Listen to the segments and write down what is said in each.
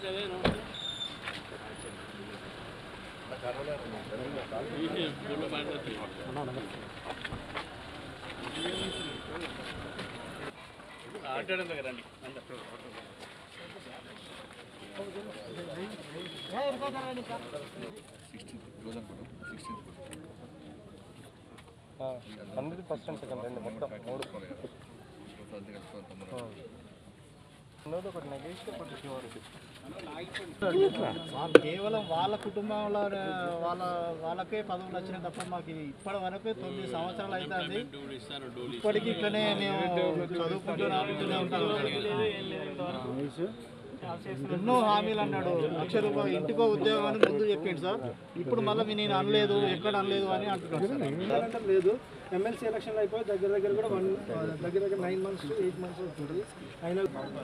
అందరిది first and second రెండు మొత్తం మూడు ఉన్నది ఒకటి నెగేషన్ ఒకటి షూరిటీ వాళ్ళు కేవలం వాళ్ళ కుటుంబంలో వాళ్ళ వాళ్ళకే పదవులు వచ్చినాయి తప్ప మాకు ఇప్పటి వరకు తొమ్మిది సంవత్సరాలు అవుతుంది ఇప్పటికీ ఇట్లనే మేము చదువుకుంటూనే ఉంటాము ఎన్నో హామీలు అన్నాడు లక్ష రూపాయలు ఇంటికో ఉద్యోగం అని ముందు చెప్పిండు సార్ ఇప్పుడు మళ్ళీ నేను అనలేదు ఎక్కడ అనలేదు అని అంటున్నాడు సార్ అంటే లేదు ఎమ్మెల్సీ ఎలక్షన్లు అయిపోయి దగ్గర దగ్గర కూడా వన్ దగ్గర దగ్గర నైన్ మంత్స్ ఎయిట్ మంత్స్ అవుతుంది అయినా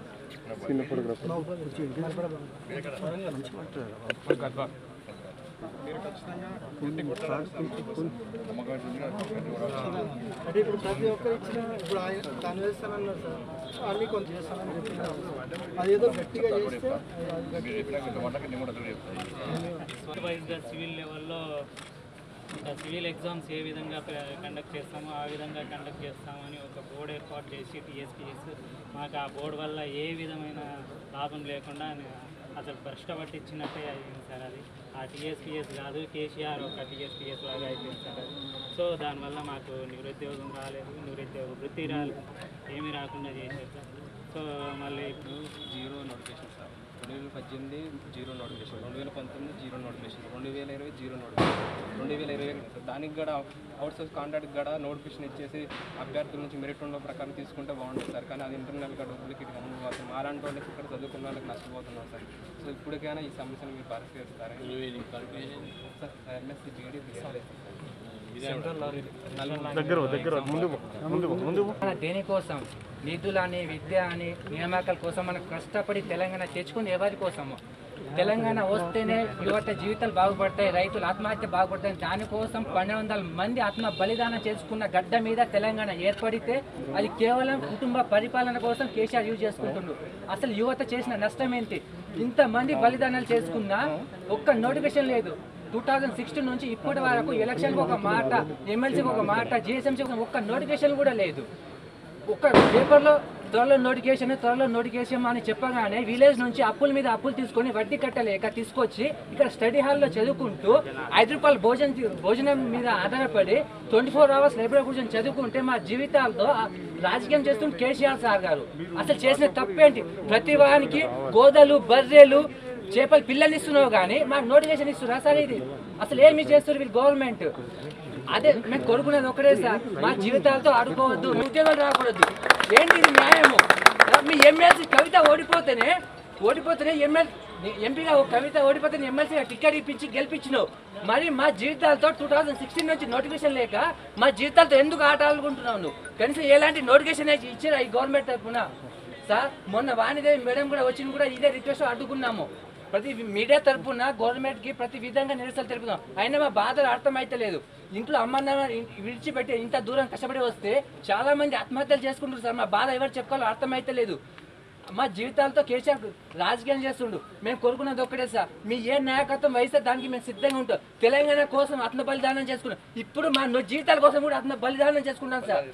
అంటే ఇప్పుడు ప్రతి ఒక్కరు ఇచ్చిన ఇప్పుడు ఆయన తను వేస్తానన్నారు సార్ అన్ని కొంచెం చేస్తానని చెప్పినారు అదేదో గట్టిగా చేస్తే అది గట్టిగా సూపర్వైజర్ సివిల్ లెవెల్లో సివిల్ ఎగ్జామ్స్ ఏ విధంగా కండక్ట్ చేస్తామో ఆ విధంగా కండక్ట్ చేస్తామని ఒక బోర్డు ఏర్పాటు చేసి టీఎస్పీఎస్ మాకు ఆ బోర్డు వల్ల ఏ విధమైన లాభం లేకుండా అసలు భ్రష్ట పట్టించినట్టే అయింది సార్ అది ఆ టీఎస్పీఎస్ కాదు కేసీఆర్ ఒక టీఎస్పీఎస్ లాగా అయిపోయింది సార్ అది సో దానివల్ల మాకు నిరుద్యోగం రాలేదు నిరుద్యోగ వృత్తి రాలేదు ఏమీ రాకుండా చేశారు సార్ సో మళ్ళీ ఇప్పుడు జీరో నోటిఫికేషన్ సార్ రెండు వేల పద్దెనిమిది జీరో నోటిఫికేషన్ రెండు వేల పంతొమ్మిది జీరో నోటిఫికేషన్ రెండు వేల ఇరవై జీరో నోటిఫికేషన్ రెండు వేల ఇరవై ఒకటి సార్ దానికి కూడా అవుట్ సోర్స్ కాంట్రాక్ట్ కూడా నోటిఫికేషన్ ఇచ్చేసి అభ్యర్థుల నుంచి మెరిట్ ఉన్న ప్రకారం తీసుకుంటే బాగుంటుంది సార్ కానీ అది ఇంటర్నల్గా డూప్లికేట్ అమలు అవుతుంది మాలాంటి వాళ్ళకి ఇక్కడ చదువుకున్న వాళ్ళకి నష్టపోతున్నాం సార్ సో ఇప్పటికైనా ఈ సమస్యను మీరు పరిష్కరిస్తారని సార్ ఎంఎస్సీ బీడీ దగ్గర దగ్గర ముందు ముందు ముందు మన దేనికోసం నిధులని విద్య అని నియామకాల కోసం మనం కష్టపడి తెలంగాణ తెచ్చుకుంది ఎవరి కోసము తెలంగాణ వస్తేనే యువత జీవితాలు బాగుపడతాయి రైతులు ఆత్మహత్య బాగుపడతాయి దానికోసం పన్నెండు వందల మంది ఆత్మ బలిదానం చేసుకున్న గడ్డ మీద తెలంగాణ ఏర్పడితే అది కేవలం కుటుంబ పరిపాలన కోసం కేసీఆర్ యూజ్ చేసుకుంటుండు అసలు యువత చేసిన నష్టం ఏంటి ఇంతమంది బలిదానాలు చేసుకున్నా ఒక్క నోటిఫికేషన్ లేదు టూ థౌజండ్ సిక్స్టీన్ నుంచి ఇప్పటి వరకు ఎలక్షన్కి ఒక మాట ఎమ్మెల్సీకి ఒక మాట జిఎస్ఎంసీకి ఒక్క నోటిఫికేషన్ కూడా లేదు ఒక్క పేపర్లో త్వరలో నోటిఫికేషన్ త్వరలో నోటిఫికేషన్ అని చెప్పగానే విలేజ్ నుంచి అప్పుల మీద అప్పులు తీసుకొని వడ్డీ కట్టలేక తీసుకొచ్చి ఇక్కడ స్టడీ హాల్లో చదువుకుంటూ ఐదు రూపాయల భోజనం తి- భోజనం మీద ఆధారపడి ట్వంటీ ఫోర్ అవర్స్ లైబ్రరీ కూర్చొని చదువుకుంటే మా జీవితాలతో ఆ రాజకీయం చేస్తుంది కేసీఆర్ సార్ గారు అసలు చేసిన తప్పేంటి ప్రతి వానికి గోదలు బర్రెలు చేపలు పిల్లలు ఇస్తున్నావు కానీ మాకు నోటిఫికేషన్ ఇస్తున్నా సార్ ఇది అసలు ఏమి చేస్తారు వీళ్ళు గవర్నమెంట్ అదే మేము కోరుకునేది ఒకటే సార్ మా జీవితాలతో ఆడుకోవద్దు మీ ఉద్యోగాలు రాకూడదు ఏంటి ఇది న్యాయము మీ ఎమ్మెల్సీ కవిత ఓడిపోతేనే ఓడిపోతేనే ఎమ్మెల్ ఎంపీగా ఒక కవిత ఓడిపోతే ఎమ్మెల్సీగా టికెట్ ఇప్పించి గెలిపించినావు మరి మా జీవితాలతో టూ థౌజండ్ సిక్స్టీన్ నుంచి నోటిఫికేషన్ లేక మా జీవితాలతో ఎందుకు ఆట ఆడుకుంటున్నావు నువ్వు కనీసం ఎలాంటి నోటిఫికేషన్ అయితే ఇచ్చారా ఈ గవర్నమెంట్ తరఫున సార్ మొన్న వాణిదేవి మేడం కూడా వచ్చింది కూడా ఇదే రిక్వెస్ట్ అడ్డుకున్నాము ప్రతి మీడియా తరఫున గవర్నమెంట్కి ప్రతి విధంగా నిరసనలు తెలుపుదాం అయినా మా బాధలు అర్థమైతలేదు ఇంట్లో అమ్మన్న విడిచిపెట్టి ఇంత దూరం కష్టపడి వస్తే చాలా మంది ఆత్మహత్యలు చేసుకుంటారు సార్ మా బాధ ఎవరు చెప్పుకోవాలో అర్థమైతలేదు మా జీవితాలతో కేసీఆర్ రాజకీయం చేస్తుండు మేము కోరుకున్నది ఒక్కటే సార్ మీ ఏ నాయకత్వం వహిస్తే దానికి మేము సిద్ధంగా ఉంటాం తెలంగాణ కోసం ఆత్మ బలిదానం చేసుకున్నాం ఇప్పుడు మా నో- జీవితాల కోసం కూడా ఆత్మ బలిదానం చేసుకుంటాం సార్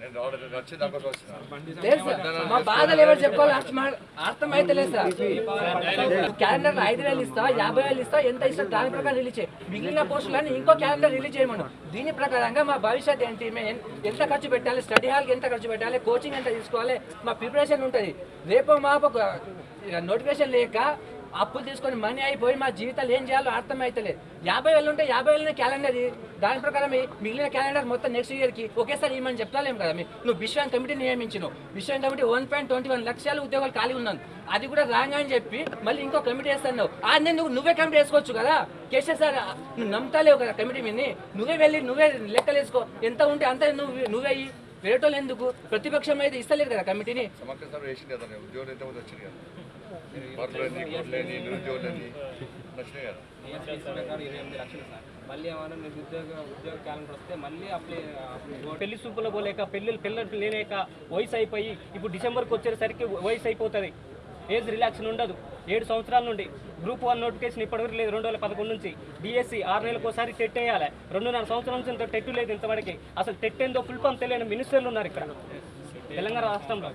లేదు సార్ మా బాధలు ఎవరు చెప్పుకోవాలో అర్థం అర్థమైతలేదు సార్ క్యాలెండర్ ఐదు వేలు ఇస్తా యాభై వేలు ఇస్తా ఎంత ఇస్తా దాని ప్రకారం రిలీజ్ చేయి మిగిలిన పోస్టులని ఇంకో క్యాలెండర్ రిలీజ్ చేయమను దీని ప్రకారంగా మా భవిష్యత్ ఏంటి మేము ఎన్- ఎంత ఖర్చు పెట్టాలి స్టడీ హాల్కి ఎంత ఖర్చు పెట్టాలి కోచింగ్ ఎంత తీసుకోవాలి మా ప్రిపరేషన్ ఉంటుంది రేపు మాపు నోటిఫికేషన్ లేక అప్పులు తీసుకొని మనీ అయిపోయి మా జీవితాలు ఏం చేయాలో అర్థమైతలేదు యాభై వేలు ఉంటే యాభై వేలు క్యాలెండర్ ఇది. దాని ప్రకారం ఈ మిగిలిన క్యాలెండర్ మొత్తం నెక్స్ట్ ఇయర్కి ఒకేసారి ఇవ్వమని చెప్తాలేం కదా మీ- నువ్వు విశ్వం కమిటీ నియమించినావు Vishwam committee one point twenty one లక్షల ఉద్యోగాలు ఖాళీ ఉన్నాను అది కూడా రాంగ్ అని చెప్పి మళ్ళీ ఇంకో కమిటీ వేస్తున్నావు ఆ నేను నువ్వు నువ్వే కమిటీ వేసుకోవచ్చు కదా కేసీఆర్ సార్ నువ్వు నమ్ముతాలేవు కదా కమిటీ మీద నువ్వే వెళ్ళి నువ్వే లెక్కలు వేసుకో ఎంత ఉంటే అంత నువ్వు నువ్వే ఇయ్యి. వేరేటోళ్ళు ఎందుకు ప్రతిపక్షం అయితే ఇస్తలేదు కదా కమిటీని సమగ్ర సర్వే వేసింది కదా ఉద్యోగులు ఎంతమంది వచ్చింది కదా పరులని కొట్లని నిరుద్యోగులని వచ్చినాయి కదా ఏఎస్పీసీ ప్రకారం ఇరవై ఎనిమిది లక్షలు సార్ మళ్ళీ ఏమైనా నిరుద్యోగ ఉద్యోగ క్యాలెండర్ వస్తే మళ్ళీ అప్లై పెళ్లి చూపులు పోలేక పెళ్ళిళ్ళు పిల్లలు లేలేక వయసు అయిపోయి ఇప్పుడు డిసెంబర్కి వచ్చేసరికి వయసు అయిపోతుంది ఏజ్ రిలాక్షన్ ఉండదు ఏడు సంవత్సరాల నుండి గ్రూప్ వన్ నోటిఫికేషన్ ఇప్పటివరకు లేదు రెండు వేల పదకొండు నుంచి డిఎస్సి ఆరు నెలలకు ఒకసారి టెట్ వేయాలి రెండున్నర సంవత్సరం నుంచి ఇంత టెట్ లేదు ఇంతవరకు అసలు టెట్ ఏందో ఫుల్ ఫామ్ తెలియని మినిస్టర్లు ఉన్నారు ఇక్కడ తెలంగాణ రాష్ట్రంలో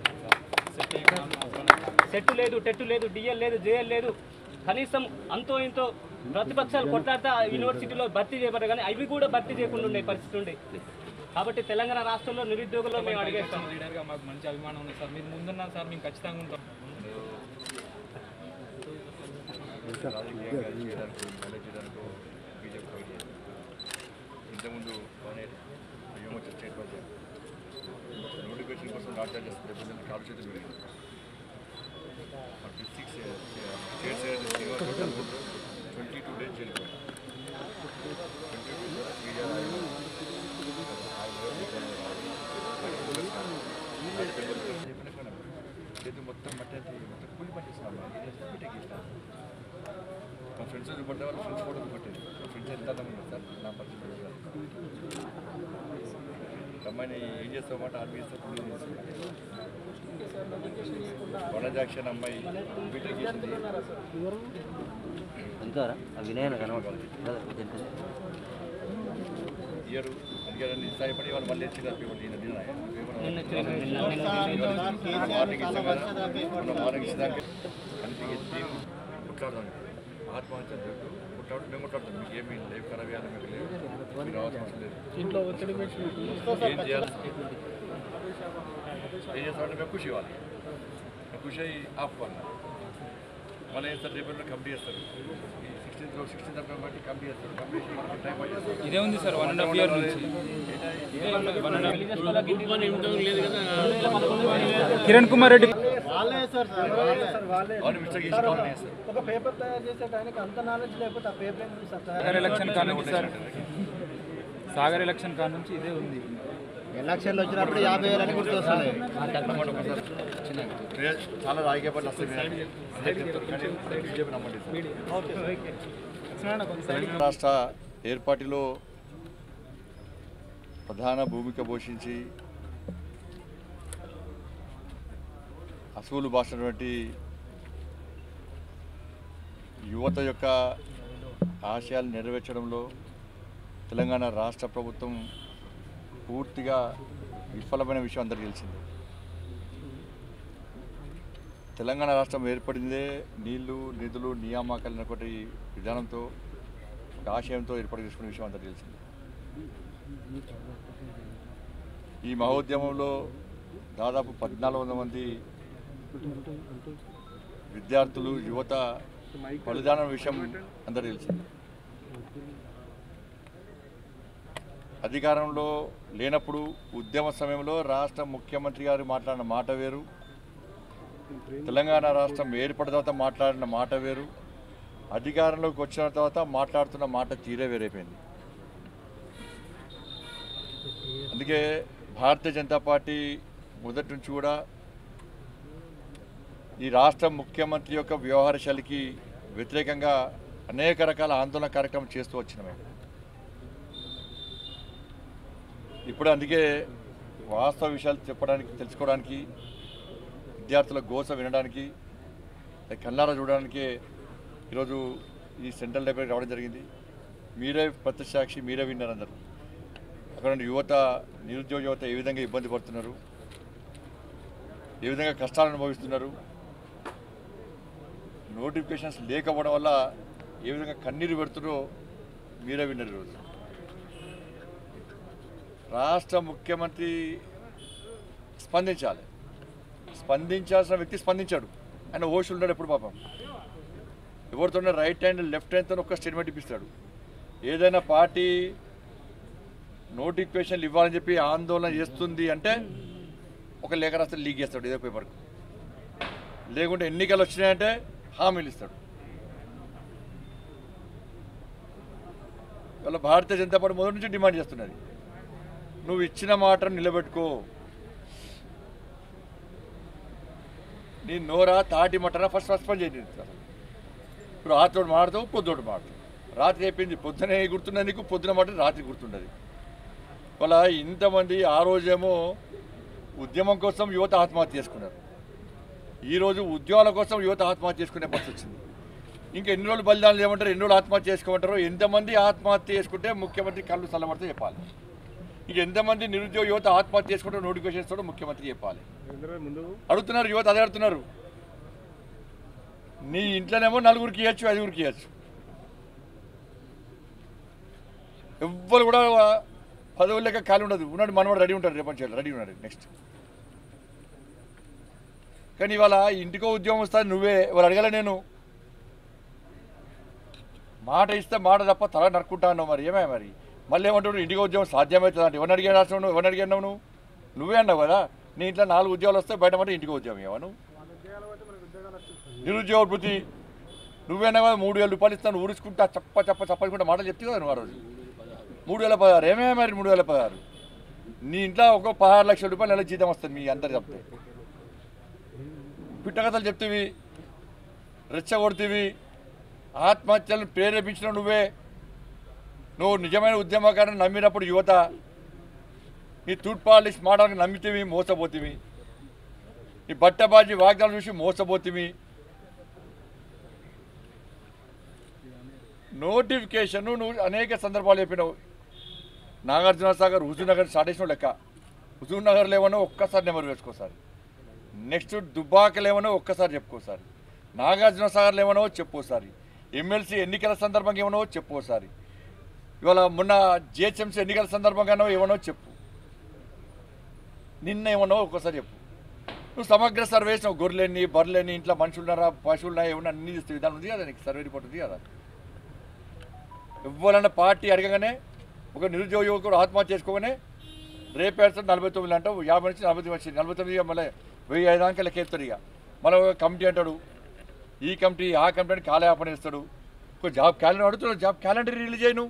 సెట్ లేదు టెట్ లేదు డిఎల్ లేదు జేఎల్ లేదు కనీసం అంతో ఇంతో ప్రతిపక్షాలు కొట్లాడితే ఆ యూనివర్సిటీలో భర్తీ చేయబడ్డారు కానీ అవి కూడా భర్తీ చేయకుండా ఉండే పరిస్థితి ఉండే కాబట్టి తెలంగాణ రాష్ట్రంలో నిరుద్యోగుల్లో మేము అడిగేస్తాం లీడర్గా మాకు మంచి అభిమానం ఉంది సార్ మీరు ముందున్నారు సార్ మేము ఖచ్చితంగా ఉంటాం రాజకీయంగా చేయడానికి మేనేజ్ చేయడానికి బీజేపీ ఫైట్ చేయాలి ఇంతకుముందు బాగానే యువమోర్చా స్టేట్ ప్రెసిడెంట్ నోటిఫికేషన్ కోసం రాజ్యాంగ చేస్తుంది కాలు చేతులు పెరిగింది district state twenty two days జరిగిపోయాయి ట్వంటీ టూ డేస్ మీడియా చేతి మొత్తం మట్టి మొత్తం కూలి పట్టేసినాం పెట్టేసినాం మా ఫ్రెండ్స్ చూపడితే వాళ్ళ ఫ్రెండ్స్ ఫోటో చూపట్టేది మా ఫ్రెండ్స్ ఎంత అందం ఉన్నారు సార్ నా పరిస్థితి అమ్మాయిని ఏం చేస్తామంటే ఆర్మీ వనజాక్షన్ అమ్మాయి బీటెక్ చేసింది ఇంకారా ఆ వినయన కనబడాలి ఇయర్ అందుకని సాయపడి వాళ్ళు మళ్ళీ వచ్చిన పేపర్ దీని దీని మార్నింగ్ ఇచ్చేదాకా అందుకే దీన్ని కొట్లాడదాం ఆత్మహత్య వద్దు. కొట్లాడు మేము కొట్లాడతాం మీకు ఏమీ లేవు ఖరాబ్ చేయాలి మీకు లేదు మీరు రావాల్సిన అవసరం లేదు ఇంట్లో ఒత్తిడి పెట్టి ఏం చేయాలి ఏం చేస్తామంటే మేము ఖుషి ఇవ్వాలి మేము ఖుషి అయ్యి ఆపుకోవాలి మళ్ళీ ఏం సార్ రేపు కంప్లీట్ చేస్తారు ఈ సిక్స్టీన్త్ సిక్స్టీన్త్ అప్పుడు బట్టి కంప్లీట్ చేస్తారు కంప్లీట్ చేసి మనకి టైం చేస్తారు ఇదే ఉంది sir one and half year నుంచి కిరణ్ కుమార్ రెడ్డి వాళ్ళే సార్ సార్ వాళ్ళే సార్ వాళ్ళే అవును మిస్టేక్ చేసి కాల్ చేస్తారు ఒక పేపర్ తయారు చేసే ఆయనకి అంత నాలెడ్జ్ లేకపోతే ఆ పేపర్ ఏం సార్ తయారు సాగర్ ఎలక్షన్ కాడ నుంచి సార్ సాగర్ ఎలక్షన్ కాడ నుంచి ఇదే ఉంది ఎలక్షన్లు వచ్చినప్పుడు యాభై వేలని గుర్తొస్తున్నాయి చాలా రాజకీయ పార్టీ వస్తాయి బీజేపీ నమ్మండి తెలంగాణ రాష్ట్ర ఏర్పాటులో ప్రధాన భూమిక పోషించి అసూలు భాషటువంటి యువత యొక్క ఆశయాలు నెరవేర్చడంలో తెలంగాణ రాష్ట్ర ప్రభుత్వం పూర్తిగా విఫలమైన విషయం అందరికీ తెలిసిందే తెలంగాణ రాష్ట్రం ఏర్పడిందే నీళ్లు నిధులు నియామకాలు అనేటువంటి విధానంతో ఒక ఆశయంతో ఏర్పాటు చేసుకునే విషయం అందరికీ తెలిసింది ఈ మహోద్యమంలో దాదాపు పద్నాలుగు వందల మంది విద్యార్థులు యువత బలిదానం విషయం అందరికీ తెలిసింది అధికారంలో లేనప్పుడు ఉద్యమ సమయంలో రాష్ట్ర ముఖ్యమంత్రి గారు మాట్లాడిన మాట వేరు తెలంగాణ రాష్ట్రం ఏర్పడిన తర్వాత మాట్లాడిన మాట వేరు అధికారంలోకి వచ్చిన తర్వాత మాట్లాడుతున్న మాట తీరే వేరైపోయింది అందుకే భారతీయ జనతా పార్టీ మొదటి నుంచి కూడా ఈ రాష్ట్ర ముఖ్యమంత్రి యొక్క వ్యవహార శైలికి వ్యతిరేకంగా అనేక రకాల ఆందోళన కార్యక్రమం చేస్తూ వచ్చినమే ఇప్పుడు అందుకే వాస్తవ విషయాలు చెప్పడానికి తెలుసుకోవడానికి విద్యార్థుల గోస వినడానికి కన్నారా చూడడానికి ఈరోజు ఈ సెంట్రల్ లైబ్రరీ రావడం జరిగింది మీరే ప్రత్యక్షాక్షి మీరే విన్నారు అందరు అక్కడ ఉన్న యువత నిరుద్యోగ యువత ఏ విధంగా ఇబ్బంది పడుతున్నారు ఏ విధంగా కష్టాలు అనుభవిస్తున్నారు నోటిఫికేషన్స్ లేకపోవడం వల్ల ఏ విధంగా కన్నీరు పెడుతున్నారో మీరే విన్నారు ఈరోజు రాష్ట్ర ముఖ్యమంత్రి స్పందించాలి స్పందించాల్సిన వ్యక్తి స్పందించాడు ఆయన ఓషులు ఉన్నాడు ఎప్పుడు పాపం ఎవరితో రైట్ హ్యాండ్ లెఫ్ట్ హ్యాండ్తో ఒక స్టేట్మెంట్ ఇప్పిస్తాడు ఏదైనా పార్టీ నోటిఫికేషన్లు ఇవ్వాలని చెప్పి ఆందోళన చేస్తుంది అంటే ఒక లేఖ రాస్తే లీక్ చేస్తాడు ఇదే పేపర్కు లేకుంటే ఎన్నికలు వచ్చినాయంటే హామీలు ఇస్తాడు వాళ్ళ భారతీయ జనతా పార్టీ మొదటి నుంచి డిమాండ్ చేస్తున్నది నువ్వు ఇచ్చిన మాటను నిలబెట్టుకో నీ నోరా తాటి మటరా ఫస్ట్ సస్పెండ్ చేయండి ఇప్పుడు రాత్రి మాడతావు పొద్దుడు మాడతావు రాత్రి అయిపోయింది పొద్దునే గుర్తున్నది నీకు పొద్దున మాట రాత్రి గుర్తుండదు వాళ్ళ ఇంతమంది ఆ రోజేమో ఉద్యమం కోసం యువత ఆత్మహత్య చేసుకున్నారు ఈరోజు ఉద్యోగాల కోసం యువత ఆత్మహత్య చేసుకునే పరిస్థితి వచ్చింది ఇంకా ఎన్ని రోజులు బలిదానాలు చేయమంటారు ఎన్ని రోజులు ఆత్మహత్య చేసుకోమంటారు ఎంతమంది ఆత్మహత్య చేసుకుంటే ముఖ్యమంత్రి కళ్ళు చల్లబడితే చెప్పాలి ఇక ఎంతమంది నిరుద్యోగ యువత ఆత్మహత్య చేసుకుంటే నోటిఫికేషన్ ఇస్తాడో ముఖ్యమంత్రి చెప్పాలి అడుగుతున్నారు యువత అదే అడుగుతున్నారు నీ ఇంట్లోనేమో నలుగురికి ఇవ్వచ్చు ఐదుగురికి ఇవ్వచ్చు ఎవ్వరు కూడా పదవుల లెక్క ఖాళీ ఉండదు ఉన్నాడు మనవాడు రెడీ ఉంటాడు రేపటి చేయాలి రెడీ ఉన్నాడు నెక్స్ట్ కానీ ఇవాళ ఇంటికో ఉద్యోగం వస్తుంది నువ్వే వాళ్ళు అడగలే నేను మాట ఇస్తే మాట తప్ప తల నరుక్కుంటా అన్నావు మరి ఏమే మరి మళ్ళీ ఏమంటాడు ఇంటికి ఉద్యోగం సాధ్యమవుతుంది అంటే ఎవరిని అడిగా రాష్ట్రం నువ్వు ఎవరిని అడిగావు నువ్వు నువ్వే అన్నావు కదా నీ ఇంట్లో నాలుగు ఉద్యోగాలు వస్తే బయట మాట ఇంటికి ఉద్యోగం ఇవ్వను నువ్వు నిరుద్యోగ వృత్తి నువ్వేనా కదా మూడు వేల రూపాయలు ఇస్తాను ఊరుచుకుంటా చప్ప చప్ప చప్పకుండా మాటలు చెప్తే కదా నువ్వు ఆ రోజు మూడు వేల పదహారు ఏమే మరి మూడు వేల పదహారు నీ ఇంట్లో ఒక పదహారు లక్షల రూపాయలు నెల జీతం వస్తుంది మీ అందరు చెప్తే పిట్టకథలు చెప్తేవి రెచ్చగొడుతీవి ఆత్మహత్యలను ప్రేరేపించిన నువ్వే నువ్వు నిజమైన ఉద్యమకారుని నమ్మినప్పుడు యువత నీ తూర్పాలిష్ మాటలకు నమ్మితేవి మోసపోతేవి నీ బట్టబాజీ వాగ్దానం చూసి మోసపోతేవి నోటిఫికేషన్ నువ్వు అనేక సందర్భాలు చెప్పినావు నాగార్జున సాగర్ హుజూర్ నగర్ స్టార్ట్ చేసిన లెక్క హుజూర్ నగర్లో ఏమన్నా ఒక్కసారి నెంబర్ వేసుకోసారి నెక్స్ట్ దుబ్బాకలు ఏమన్నా ఒక్కసారి చెప్పుకోసారి నాగార్జున సాగర్లో ఏమనో చెప్పుకోసారి ఎమ్మెల్సీ ఎన్నికల సందర్భంగా ఏమనో చెప్పుకోసారి ఇవాళ మొన్న జిహెచ్ఎంసీ ఎన్నికల సందర్భంగానో ఏమనో చెప్పు నిన్న ఏమనో ఒక్కసారి చెప్పు నువ్వు సమగ్ర సర్వే చేసినావు గొర్రెలని బర్రెలని ఇంట్లో మనుషులున్నారా పశువులున్నారా ఏమన్నా అన్ని చూస్తే విధానం ఉంది కదా నీకు సర్వే రిపోర్ట్ ఉంది కదా ఇవ్వాలన్న పార్టీ అడగగానే ఒక నిరుద్యోగ యువకుడు ఆత్మహత్య చేసుకోగానే రేపు వేస్తాడు నలభై తొమ్మిది అంటావు యాభై నుంచి నలభై తొమ్మిది వచ్చింది నలభై తొమ్మిది మళ్ళీ వెయ్యి ఐదు దాకా లెక్కేస్తాడు ఇక మళ్ళీ ఒక కమిటీ అంటాడు ఈ కమిటీ ఆ కమిటీ అని కాలయాపన ఇస్తాడు ఒక జాబ్ క్యాలెండర్ అడుగుతున్నాడు జాబ్ క్యాలెండర్ రిలీజ్ చేయను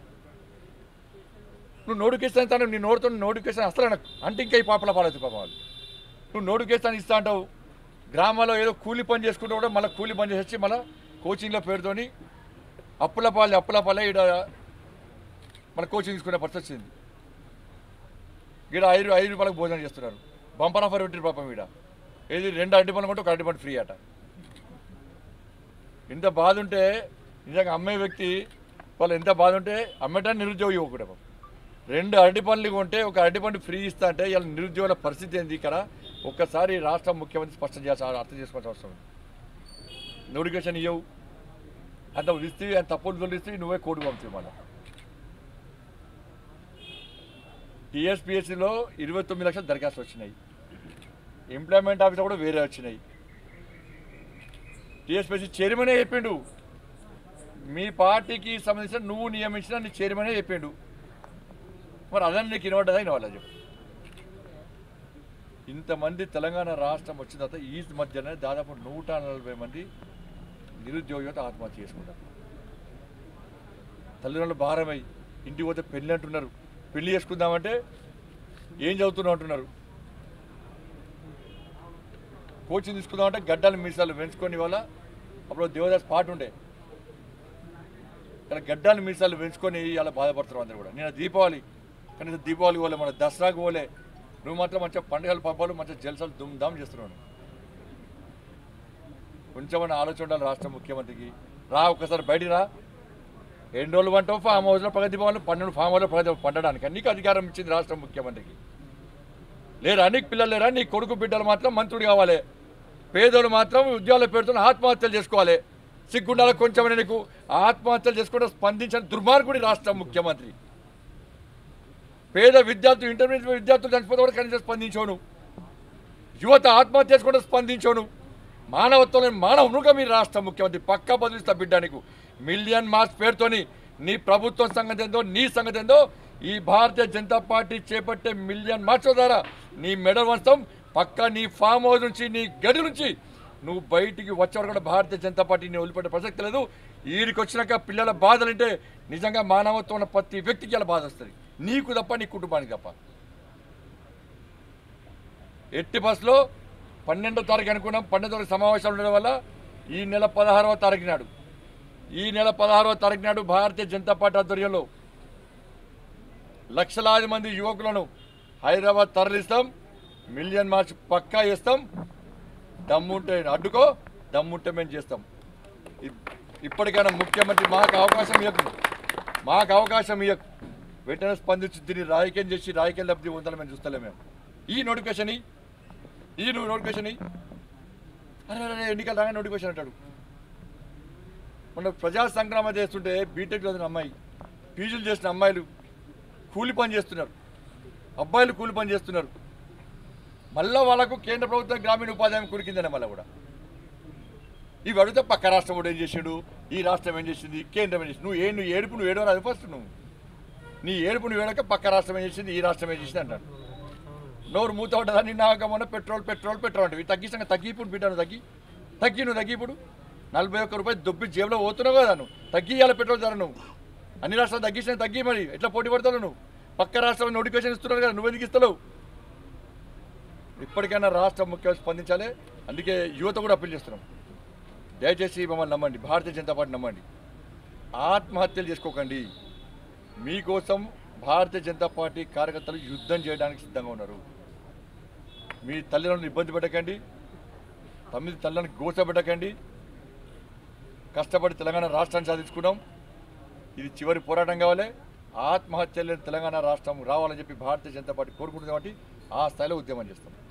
నువ్వు నోటిఫికేషన్ ఇస్తాను నీ నోటితో నోటిఫికేషన్ అసలు అనకు. అంటే ఇంకా ఈ పాపల పాలవుతుంది పాపం వాళ్ళు నువ్వు నోటిఫికేషన్ ఇస్తా అంటావు గ్రామాల్లో ఏదో కూలి పని చేసుకుంటూ కూడా మళ్ళీ కూలి పని చేసి మళ్ళీ కోచింగ్లో పేరుతోని అప్పుల పాలే అప్పుల పాలే ఈడ మన కోచింగ్ తీసుకునే పరిస్థితి వచ్చింది ఈడ ఐదు ఐదు రూపాయలకు భోజనం చేస్తున్నారు బంపర్ ఆఫర్ పెట్టిన పాపం ఈడ ఏది రెండు అరటి పనులు కొంటే ఒక అరటి పండు ఫ్రీ అట ఇంత బాధ ఉంటే నిజంగా అమ్మే వ్యక్తి వాళ్ళు ఎంత బాధ ఉంటే అమ్మటాన్ని నిరుద్యోగ యువకుడే పాపం రెండు అరటి పండ్లు కొంటే ఒక అరటి పండు ఫ్రీ ఇస్తా అంటే ఇలా నిరుద్యోగుల పరిస్థితి ఏంది ఇక్కడ ఒక్కసారి రాష్ట్ర ముఖ్యమంత్రి స్పష్టం చేయాల్సి అర్థం చేసుకోవాల్సిన అవసరం ఉంది నోటిఫికేషన్ ఇవ్వవు అంత ఇస్తే అంత తప్పులు తొలిస్తే నువ్వే కోడి పంపుతావు మళ్ళీ టీఎస్పిఎస్సిలో ఇరవై తొమ్మిది లక్షల దరఖాస్తులు వచ్చినాయి ఎంప్లాయ్మెంట్ ఆఫీసర్ కూడా వేరే వచ్చినాయి టీఎస్పిఎస్సి చైర్మనే చెప్పిండు మీ పార్టీకి సంబంధించిన నువ్వు నియమించిన నీ చైర్మనే చెప్పిండు మరి అదని నీకు వినబడ్డదా వినవాళ్ళ చెప్పు ఇంతమంది తెలంగాణ రాష్ట్రం వచ్చిన తర్వాత ఈ మధ్యనే దాదాపు నూట నలభై మంది నిరుద్యోగ యువత ఆత్మహత్య చేసుకుంటారు తల్లిదండ్రులు భారమై ఇంటికి పోతే పెళ్ళి అంటున్నారు పెళ్లి చేసుకుందామంటే ఏం చదువుతున్నావు అంటున్నారు కోచింగ్ తీసుకుందామంటే గడ్డలు మీసాలు పెంచుకొని వల్ల అప్పుడు దేవదాస్ పాట ఉండే ఇలా గడ్డాలు మీసాలు పెంచుకొని ఇలా బాధపడుతున్నారు అందరూ కూడా నేను దీపావళి కనీసం దీపావళి పోలే మన దసరాకు పోలే నువ్వు మాత్రం మంచిగా పండుగలు పబ్బాలు మంచిగా జలసాలు దుమ్ దామ్ చేస్తున్నావు కొంచెం ఆలోచన ఉండాలి రాష్ట్ర ముఖ్యమంత్రికి రా ఒక్కసారి బయటికి రా ఎన్ని రోజులు పంటావు ఫామ్ హౌస్లో ప్రగతి భవన్లో పన్నెండు ఫామ్ హౌస్లో ప్రగతి పండడానికి నీకు అధికారం ఇచ్చింది రాష్ట్ర ముఖ్యమంత్రికి లేరా నీకు పిల్లలు లేరా నీ కొడుకు బిడ్డలు మాత్రం మంత్రుడు కావాలి పేదోళ్ళు మాత్రం ఉద్యోగాల పేరుతో ఆత్మహత్యలు చేసుకోవాలి సిగ్గుండాల కొంచెం నీకు ఆత్మహత్యలు చేసుకుంటే స్పందించిన దుర్మార్గుడి రాష్ట్ర ముఖ్యమంత్రి పేద విద్యార్థులు ఇంటర్మీడియట్ విద్యార్థులు చనిపోతే కూడా కనీసం స్పందించోను యువత ఆత్మహత్య చేసుకుంటే స్పందించోను మానవత్వం మానవునుగా మీరు రాష్ట్ర ముఖ్యమంత్రి పక్కా బదిలిస్తా బిడ్డ నీకు మిలియన్ మార్క్స్ పేరుతోని నీ ప్రభుత్వం సంగతి ఏందో నీ సంగతి ఏందో ఈ భారతీయ జనతా పార్టీ చేపట్టే మిలియన్ మార్క్స్ ద్వారా నీ మెడల్ వంచడం పక్కా నీ ఫామ్ హౌస్ నుంచి నీ గడి నుంచి నువ్వు బయటికి వచ్చేవారు కూడా భారతీయ జనతా పార్టీని వదిలిపెట్టే ప్రసక్తి లేదు వీరికి వచ్చినాక పిల్లల బాధలంటే నిజంగా మానవత్వం ఉన్న ప్రతి వ్యక్తికి ఇలా బాధ వస్తుంది నీకు తప్ప నీ కుటుంబానికి తప్ప ఎట్టి బస్సులో పన్నెండో తారీఖు అనుకున్నాం పన్నెండో తారీఖు సమావేశాలు ఉండడం వల్ల ఈ నెల పదహారవ తారీఖు నాడు ఈ నెల పదహారవ తారీఖు నాడు భారతీయ జనతా పార్టీ ఆధ్వర్యంలో లక్షలాది మంది యువకులను హైదరాబాద్ తరలిస్తాం మిలియన్ మార్చ్ పక్కా ఇస్తాం దమ్ముంటే అడ్డుకో దమ్ముంటే మేము చేస్తాం ఇప్- ఇప్పటికైనా ముఖ్యమంత్రి మాకు అవకాశం ఇవ్వకు మాకు అవకాశం ఇవ్వకు వెంటనే స్పందించి దీన్ని రాజకీయం చేసి రాజకీయ లబ్ధి పొందాలని మేము చూస్తలేము మేము ఈ నోటిఫికేషన్ ఇయ్యి. ఈ నువ్వు నోటిఫికేషన్ ఇయ్యి. అరే అరే ఎన్నికలు రాగానే నోటిఫికేషన్ అంటాడు మొన్న ప్రజా సంగ్రామం చేస్తుంటే బీటెక్ చదివిన అమ్మాయి పీజీలు చేసిన అమ్మాయిలు కూలి పని చేస్తున్నారు అబ్బాయిలు కూలి పని చేస్తున్నారు మళ్ళా వాళ్ళకు కేంద్ర ప్రభుత్వం గ్రామీణ ఉపాధి హామీ కురికిందని మళ్ళీ కూడా ఇవి అడిగితే పక్క రాష్ట్రం కూడా ఏం చేసాడు ఈ రాష్ట్రం ఏం చేసింది కేంద్రం ఏం చేసింది నువ్వు ఏ నువ్వు ఏడుపు నువ్వు ఏడవరా అది ఫస్ట్ నువ్వు నీ ఏడుపు నువ్వు ఏడక పక్క రాష్ట్రం ఏం చేసింది ఈ రాష్ట్రం ఏం చేసింది అంటాడు నోరు మూత ఉంటుందా నిన్న మొన్న పెట్రోల్ పెట్రోల్ పెట్రోల్ అంటే తగ్గిస్తాక తగ్గి ఇప్పుడు బిడ్డ నువ్వు తగ్గి తగ్గి నువ్వు తగ్గి ఇప్పుడు నలభై ఒక్క రూపాయలు దొబ్బి జేబులో పోతున్నావు కదా నువ్వు తగ్గియాలి పెట్రోల్ ధర నువ్వు అన్ని రాష్ట్రాలు తగ్గించిన తగ్గి మరి ఎట్లా పోటీ పడతావు నువ్వు పక్క రాష్ట్రం నోటిఫికేషన్ ఇస్తున్నారు కదా నువ్వు ఎందుకు ఇస్తలేవు ఇప్పటికైనా రాష్ట్ర ముఖ్యమంత్రి స్పందించాలి అందుకే యువత కూడా అప్పీల్ చేస్తున్నాం దయచేసి మమ్మల్ని నమ్మండి భారతీయ జనతా పార్టీ నమ్మండి ఆత్మహత్యలు చేసుకోకండి మీకోసం భారతీయ జనతా పార్టీ కార్యకర్తలు యుద్ధం చేయడానికి సిద్ధంగా ఉన్నారు మీ తల్లిదండ్రులను ఇబ్బంది పెట్టకండి తమిళ తల్లిని గోసపెట్టకండి కష్టపడి తెలంగాణ రాష్ట్రాన్ని సాధించుకున్నాం ఇది చివరి పోరాటం కావాలి ఆత్మహత్య లేని తెలంగాణ రాష్ట్రం రావాలని చెప్పి భారతీయ జనతా పార్టీ కోరుకుంటుంది కాబట్టి ఆ స్థాయిలో ఉద్యమం చేస్తాం